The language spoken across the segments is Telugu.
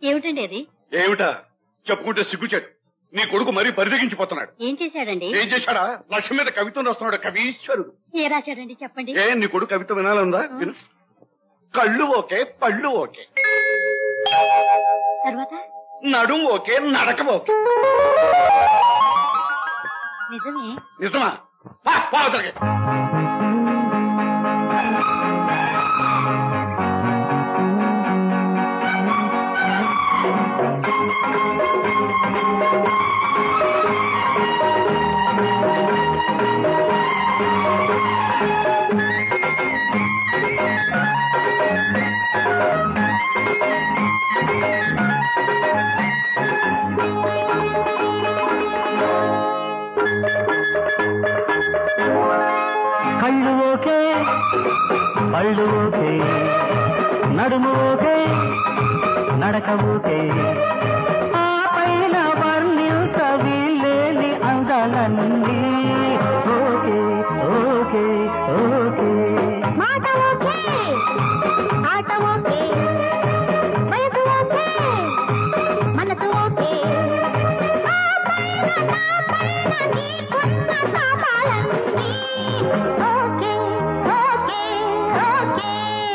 ఏమిటండి అది ఏమిటా చెప్పుకుంటే సిగ్గుచెట్టు నీ కొడుకు మరీ పరిదగించిపోతున్నాడు ఏం చేశాడండి ఏం చేశాడా లక్ష్యం మీద కవిత్వం రాస్తున్నాడు కవీశ్వరుడు ఏ రాశాడండి చెప్పండి ఏ నీ కొడుకు కవిత్వం వినాలందా విను కళ్ళు ఓకే పళ్ళు ఓకే తర్వాత నడుం ఓకే నడక ఓకే నిజమే నిజమా పా, పా అవతలకి. కళ్ళు ఓకే పళ్ళు ఓకే నడుము ఓకే నడక ఓకే ఆ పైన వర్ణించ వీలేని అందాలన్నీ ఓకే ఓకే ఓకే మాట ఓకే ఆట ఓకే వయసు ఓకే మనసు ఓకే ఆ పైన నా పైన నీకున్న సామాలన్నీ ఓకే ఓకే ఓకే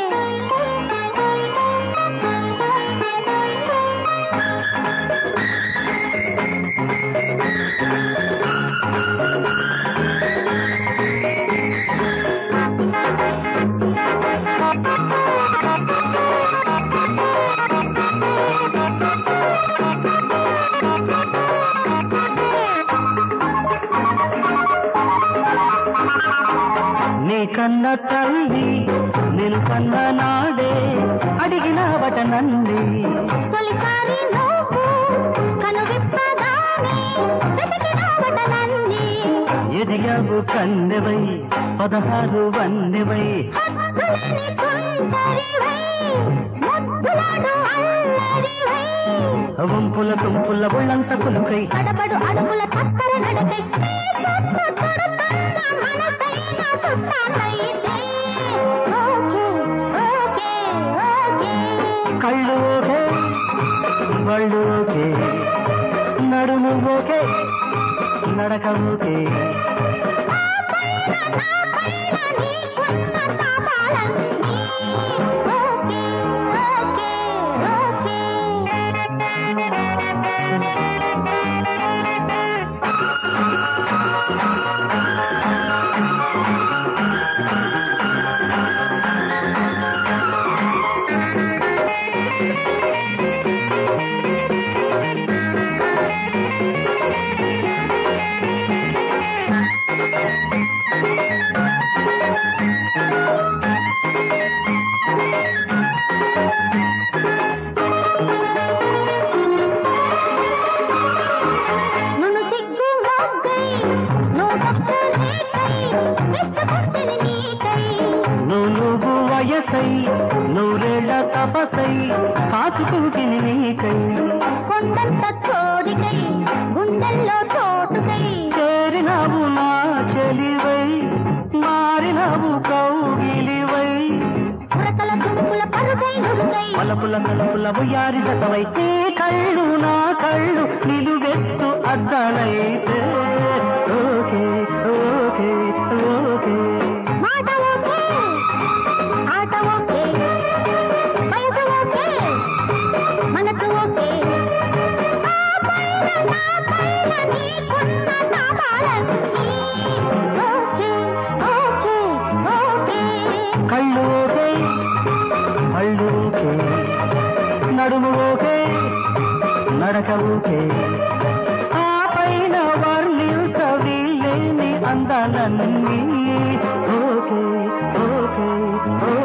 నీ కన్న తల్లి నేను కన్న నాడే అడిగినావట నంది తొలిసారి నువ్వు కనువిప్పగానే వెతికినావట నన్ని ఎదిగావు కన్నెవై పదహారు వన్నెవై హద్దులేని తుంటరివై ముద్దులాడు అల్లరివై వంపుల సొంపుల ఒళ్ళంత పులుకై అడబడు అడుగుల కత్తర నడకై నీ చుట్టూ చుడుతున్న మనసైన చుట్టాలైతే ఓకే ఓకే ఓకే కళ్ళు ఓకే వాళ్ళు ఓకే నడుము ఓకే నడక ఓకే నన్ను సిగ్గు మొగ్గై నువ్వు పక్క నీకై ఇష్టపడ్డని నీకై నువ్వు నువ్వు వయసై నూరేళ్ల తపసై కాచుకుంటిని నీకై కొండంత చోడికై గుండెల్లో చోటుకై చేరినావు నా చెలివై మారినావు కౌగిలివై పురకల తుమ్ముల పరుగై నురుగై పలపుల కలపుల ఉయ్యారి దశవై నీ కళ్ళు నా కళ్ళు నిలువెత్తు అద్దాలైతే ఓకే ఓకే ఓకే మాట ఓకే ఆట ఓకే వయసు ఓకే మనసు ఓకే ఆ పైన నా పైన నీకున్న సామాలన్నీ ఓకే ఓకే ఓకే కళ్ళు ఓకే కళ్ళు ఓకే నడుము ఓకే నడక ఓకే ఆ పైన వర్ణించ వీలేని అందాలన్నీ ఓకే ఓకే ఓకే